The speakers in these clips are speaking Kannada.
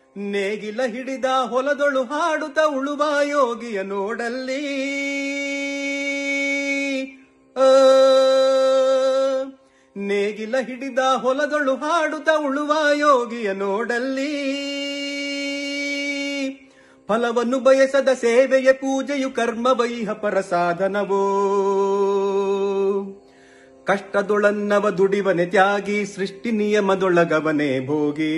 ನೇಗಿಲ ಹಿಡಿದ ಹೊಲದೊಳು ಹಾಡುತ್ತ ಉಳುವ ಯೋಗಿಯ ನೋಡಲ್ಲಿ ಆ, ನೇಗಿಲ ಹಿಡಿದ ಹೊಲದೊಳು ಹಾಡುತ್ತ ಉಳುವ ಯೋಗಿಯ ನೋಡಲ್ಲಿ ಫಲವನ್ನು ಬಯಸದ ಸೇವೆಯ ಪೂಜೆಯು ಕರ್ಮ ವೈಹ ಪರ ಸಾಧನವೋ ಕಷ್ಟದೊಳನ್ನವ ದುಡಿವನೆ ತ್ಯಾಗಿ ಸೃಷ್ಟಿ ನಿಯಮದೊಳಗವನೇ ಭೋಗಿ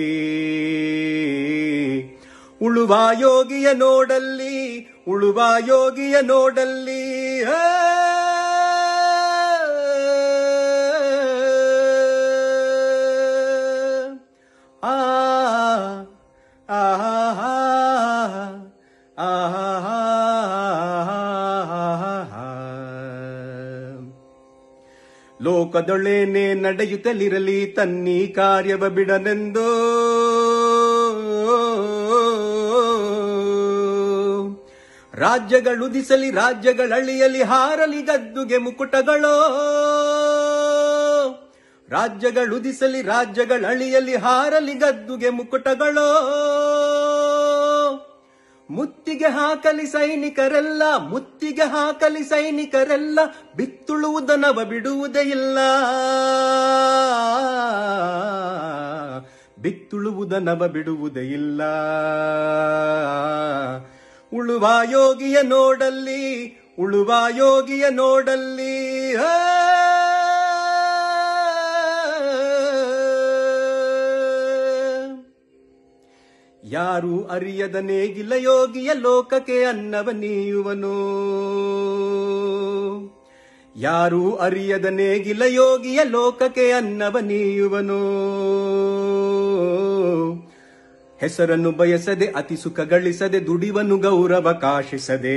ಉಳುವ ಯೋಗಿಯ ನೋಡಲ್ಲಿ ಉಳುವ ಯೋಗಿಯ ನೋಡಲ್ಲಿ ಆ, ಆ, ಆ, ಆ, ಲೋಕದೊಳೇನೆ ನಡೆಯುತ್ತಲಿರಲಿ ತನ್ನಿ ಕಾರ್ಯವ ಬಿಡನೆಂದೋ ರಾಜ್ಯಗಳುದಿಸಲಿ ರಾಜ್ಯಗಳಳಿಯಲಿ ಹಾರಲಿ ಗದ್ದುಗೆ ಮುಕುಟಗಳೋ ರಾಜ್ಯಗಳುದಿಸಲಿ ರಾಜ್ಯಗಳಳಿಯಲಿ ಹಾರಲಿ ಗದ್ದುಗೆ ಮುಕುಟಗಳೋ ಮುತ್ತಿಗೆ ಹಾಕಲಿ ಸೈನಿಕರೆಲ್ಲ ಮುತ್ತಿಗೆ ಹಾಕಲಿ ಸೈನಿಕರೆಲ್ಲ ಬಿತ್ತುಳುವುದನವ ಬಿಡುವುದೇ ಇಲ್ಲ ಬಿತ್ತುಳುವುದನವ ಬಿಡುವುದೇ ಇಲ್ಲ ಉಳುವ ಯೋಗಿಯ ನೋಡಲ್ಲಿ ಉಳುವ ಯೋಗಿಯ ನೋಡಲ್ಲಿ ಆ ಯಾರು ಅರಿಯದ ನೇಗಿಲ ಯೋಗಿಯ ಲೋಕಕ್ಕೆ ಅನ್ನವ ನೀಯುವನು ಯಾರು ಅರಿಯದ ನೇಗಿಲ ಯೋಗಿಯ ಲೋಕಕ್ಕೆ ಅನ್ನವ ನೀಯುವನು ಹೆಸರನ್ನು ಬಯಸದೆ ಅತಿ ಸುಖ ಗಳಿಸದೆ ದುಡಿವನು ಗೌರವ ಕಾಶಿಸದೆ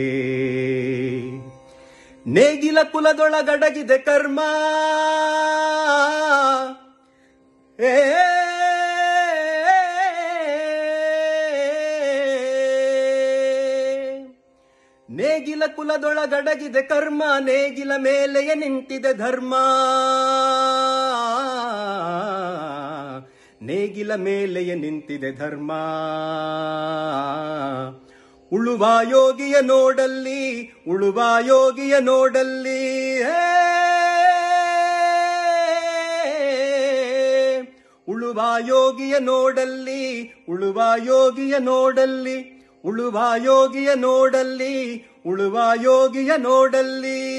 ನೇಗಿಲ ಕುಲದೊಳಗಡಗಿದೆ ಕರ್ಮ ಏ ನೇಗಿಲ ಕುಲದೊಳಗಡಗಿದೆ ಕರ್ಮ ನೇಗಿಲ ಮೇಲೆಯೇ ನಿಂತಿದೆ ಧರ್ಮ ನೇಗಿಲ ಮೇಲೆಯೇ ನಿಂತಿದೆ ಧರ್ಮ ಉಳುವ ಯೋಗಿಯ ನೋಡಲ್ಲಿ ಉಳುವ ಯೋಗಿಯ ನೋಡಲ್ಲಿ ಹೇ ಉಳುವ ಯೋಗಿಯ ನೋಡಲ್ಲಿ ಉಳುವ ಯೋಗಿಯ ನೋಡಲ್ಲಿ ಉಳುವ ಯೋಗಿಯ ನೋಡಲ್ಲಿ ಉಳುವ ಯೋಗಿಯ ನೋಡಲ್ಲಿ